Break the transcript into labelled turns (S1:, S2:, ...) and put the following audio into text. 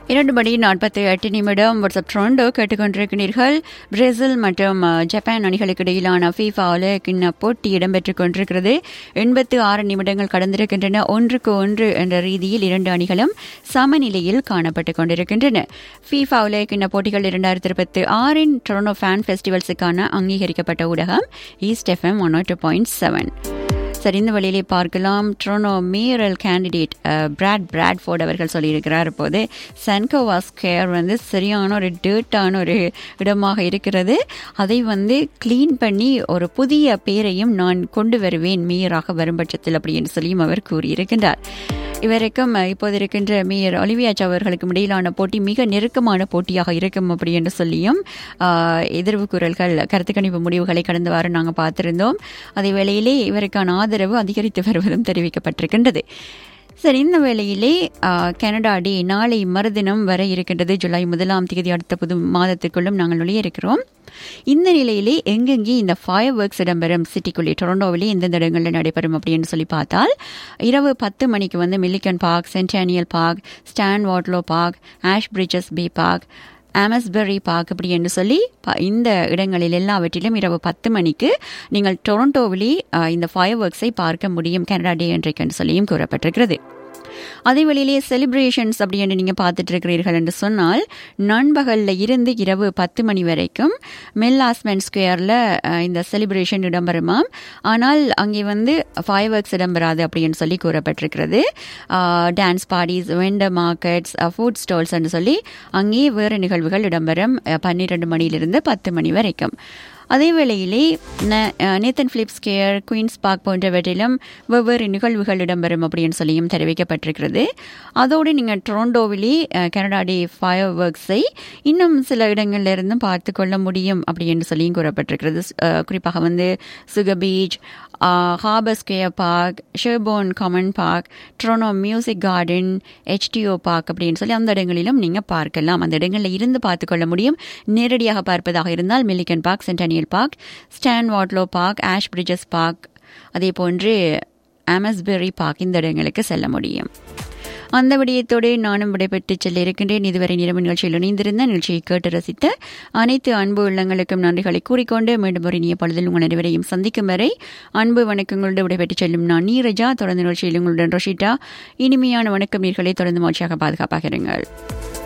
S1: இரண்டு மணி நாற்பத்தி எட்டு நிமிடம் வாட்ஸ்அப் ட்ரோண்டோ கேட்டுக்கொண்டிருக்கிறீர்கள் பிரேசில் மற்றும் அஹ், ஜப்பான் அணிகளுக்கு இடையிலான ஃபீஃபாவில் கிண்ண போட்டி இடம்பெற்றுக் கொண்டிருக்கிறது எண்பத்து ஆறு நிமிடங்கள் கடந்திருக்கின்றன ஒன்றுக்கு ஒன்று என்ற ரீதியில் இரண்டு அணிகளும் சமநிலையில் காணப்பட்டுக் கொண்டிருக்கின்றன ஃபீஃபாவில் கிண்ண போட்டிகள் இரண்டாயிரத்தி இருபத்தி ஆறின் டொரனோ ஃபேன் ஃபெஸ்டிவல்ஸுக்கான அங்கீகரிக்கப்பட்ட ஊடகம் east FM one two point seven சரி இந்த வழியிலே பார்க்கலாம் Toronto mayoral candidate Brad Bradford அவர்கள் சொல்லியிருக்கிறார் இப்போது சன்கோவா ஸ்கொயர் வந்து சரியான ஒரு டேர்ட்டான ஒரு இடமாக இருக்கிறது அதை வந்து க்ளீன் பண்ணி ஒரு புதிய பேரையும் நான் கொண்டு வருவேன் மேயராக வரும் பட்சத்தில் அப்படின்னு சொல்லியும் அவர் கூறியிருக்கின்றார் இவருக்கும் அஹ், இப்போது இருக்கின்ற மேயர் ஒலிவியாச் அவர்களுக்கும் இடையிலான போட்டி மிக நெருக்கமான போட்டியாக இருக்கும் அப்படி என்று சொல்லியும் ஆஹ், எதிர்வு குரல்கள் கருத்து கணிப்பு முடிவுகளை கடந்த வாரம் நாங்கள் பார்த்திருந்தோம் அதே வேளையிலே இவருக்கான ஆதரவு அதிகரித்து வருவதும் தெரிவிக்கப்பட்டிருக்கின்றது சரி இந்த வேளையிலே ஆஹ், கனடா டே நாளை மறுதினம் வர இருக்கின்றது ஜூலை முதலாம் தேதி அடுத்த புது மாதத்துக்குள்ளும் நாங்கள் நுழைய இருக்கிறோம் இந்த நிலையிலே எங்கெங்கே இந்த ஃபயர் ஒர்க்ஸ் இடம்பெறும் சிட்டிக்குள்ளே டொரண்டோவிலே எந்தெந்த இடங்களில் நடைபெறும் அப்படின்னு சொல்லி பார்த்தால் இரவு பத்து மணிக்கு வந்து Milliken Park Centennial Park Stan Wadlow Park Ashbridges Bay Park Amesbury Park அப்படி என்று சொல்லி ப- இந்த இடங்களில் எல்லாவற்றிலும் இரவு பத்து மணிக்கு நீங்கள் டொரண்டோவிலே அஹ், இந்த ஃபயர் ஒர்க்ஸை பார்க்க முடியும் கனடா டே இன்றைக்கு என்று சொல்லியும் கூறப்பட்டிருக்கிறது அதே வழியிலேயே செலிப்ரேஷன்ஸ் அப்படி என்று நீங்கள் பார்த்துட்டு இருக்கிறீர்கள் என்று சொன்னால் நண்பகலில் இருந்து இரவு பத்து மணி வரைக்கும் மெல்லாஸ்மென் ஸ்கொயரில் இந்த செலிப்ரேஷன் இடம்பெறுமாம் ஆனால் அங்கே வந்து ஃபைவ் ஒர்க்ஸ் இடம்பெறாது அப்படின்னு சொல்லி கூறப்பட்டிருக்கிறது dance parties vendor markets food stalls என்று சொல்லி அங்கே வேறு நிகழ்வுகள் இடம்பெறும் அஹ், பன்னிரண்டு மணியிலிருந்து பத்து மணி வரைக்கும் அதே வேளையிலே ந- அஹ், Nathan Phillips Square Queen's Park போன்றவற்றிலும் வெவ்வேறு நிகழ்வுகள் இடம்பெறும் அப்படின்னு சொல்லியும் தெரிவிக்கப்பட்டிருக்கிறது அதோடு நீங்கள் டொரண்டோவிலே அஹ், கனடா டே ஃபயர் ஒர்க்ஸை இன்னும் சில இடங்கள்ல இருந்தும் பார்த்து கொள்ள முடியும் அப்படின்னு சொல்லியும் கூறப்பட்டிருக்கிறது அஹ், குறிப்பாக வந்து Sugar Beach Harbour Square Park Sherbourne Common Park Toronto Music Garden HTO Park அப்படின்னு சொல்லி அந்த இடங்களிலும் நீங்கள் பார்க்கலாம் அந்த இடங்களில் இருந்து பார்த்துக்கொள்ள முடியும் நேரடியாக பார்ப்பதாக இருந்தால் Milliken Park Centennial Park Stan Wadlow Park Ashbridges Park அதே போன்று ஆமஸ்பெரி பார்க் இந்த இடங்களுக்கு செல்ல முடியும் அந்த விடயத்தோடு நானும் விடைபெற்று செல்ல இருக்கின்றேன் இதுவரை நிரம்ப நிகழ்ச்சியில் இணைந்திருந்த நிகழ்ச்சியை கேட்டு ரசித்த அனைத்து அன்பு உள்ளங்களுக்கும் நன்றிகளை கூறிக்கொண்டு மீண்டும் ஒரு இனிய பொழுதில் உங்கள் அனைவரையும் சந்திக்கும் வரை அன்பு வணக்கங்களோடு விடைபெற்று செல்லும் நான் நீரஜா தொடர்ந்து நிகழ்ச்சியில் உங்களுடன் ரொஷிட்டா இனிமையான வணக்கம் நீர்களை தொடர்ந்து மகிழ்ச்சியாக பாதுகாப்பாக இருங்கள்